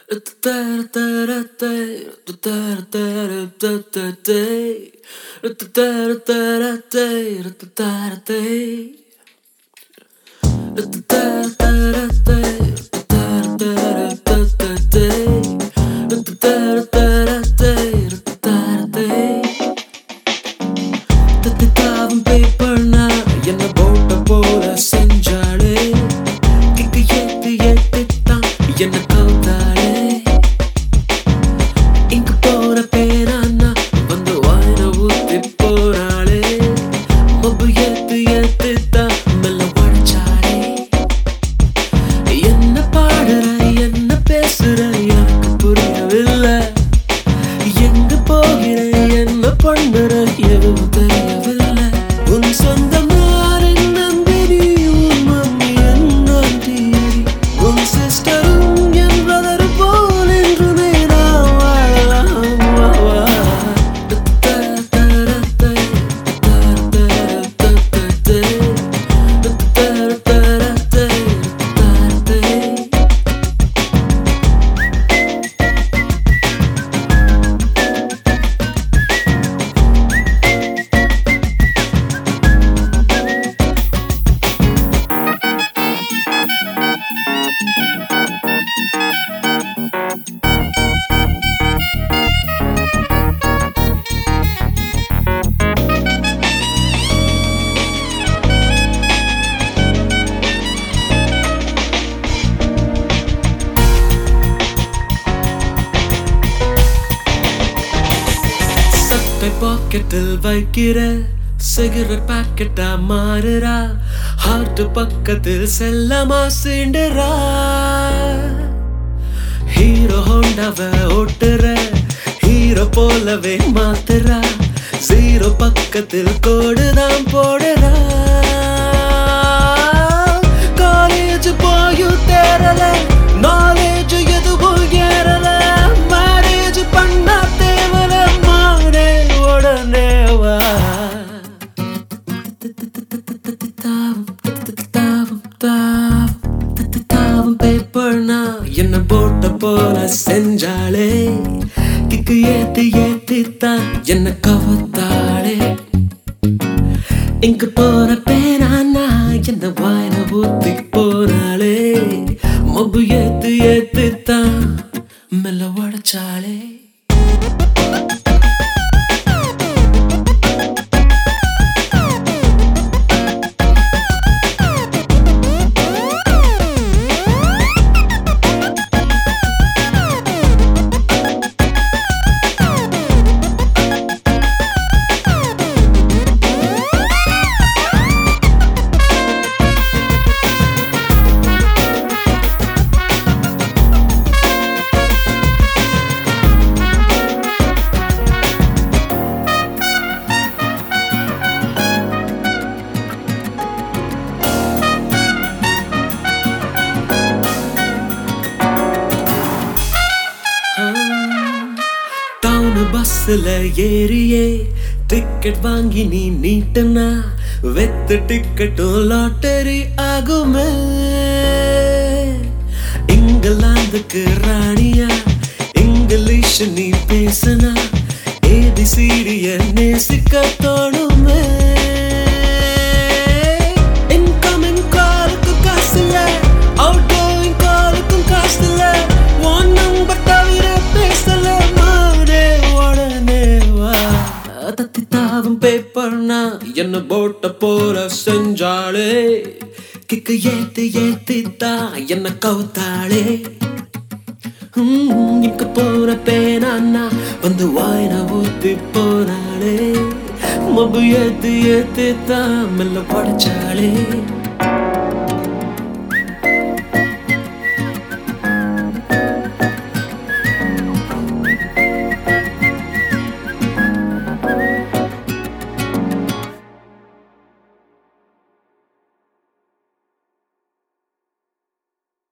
தத்தித்தாவும் பேப்பர்னா என்ன போட்ட போல செஞ்சாளே கிக்கு ஏத்து ஏத்துத்தான் என்ன கவுத்தாளே இங்கு போற பேரானா வந்து வாயில ஊத்தி போறாளே மொபு ஏத்து ஏத்துத்தான் மெல்ல உடைச்சாளே என்ன பாடுற என்ன பேசுற எனக்கு புரியவில்லை எங்க போகிற என்ன பண்ணுற எதுவும் தெரியவில்லை உன் சொந்தம் யாரின் நம்பினி உன் மம்மி என்ன தீரி உன் சிஸ்டரும் என் பிரதர் போல் என்றுமே நான் வாழலாம் வா, வா. சட்டை பாக்கெட்டில் வைக்கிற சிகரெட் பாக்கெட்டா மாறுறா ஹார்ட் பக்கத்தில் செல்லமா சீண்டுறா ஹீரோ ஹோண்டாவ ஓட்டுற ஹீரோ போலவே மாத்துறா ஜீரோ பக்கத்தில் கோடுதான் போடுறா காலேஜ் போயும் தேரல நாலேஜ் எதுவும் ஏறல மேரேஜ் பண்ண தேவல மாடே உடனே வா பேப்பர்னா என்ன போட்ட போல செஞ்சாளே கிக்கு ஏத்து ஏத்தி தான் என்ன கவத்தாளே இங்கு போற பேரானா என்ன வாயில ஊத்தி போனாளே மொபு ஏத்து ஏத்து தான் மெல்ல உடைச்சாளே டவுன் பஸ்ல ஏறியே டிக்கெட் வாங்கி நீ நீட்டுனா வெத்து டிக்கெட்டும் லாட்டரி ஆகுமே இங்கிலாந்துக்கு ராணியா இங்கிலீஷ் நீ பேசுனா ஏபிசிடிய நேசிக்க தோணுமே இன்கமிங் காலுக்கு காசு இல்ல அவுட் கோயிங் காலுக்கும் காசு இல்ல ஒன் நம்பர் தவிர பேசல மாறே உடனே வா தத்தி தாவும் பேப்பர்னா என்ன போட்ட போல செஞ்சாளே கிக்கு ஏத்து ஏத்தி தான் என்ன கவுத்தாளே ஹம், இங்க போற பேனான்னா வந்து வாயின ஊத்தி போனாளே மொபு ஏத்து ஏத்து தான் மெல்ல படைச்சாளே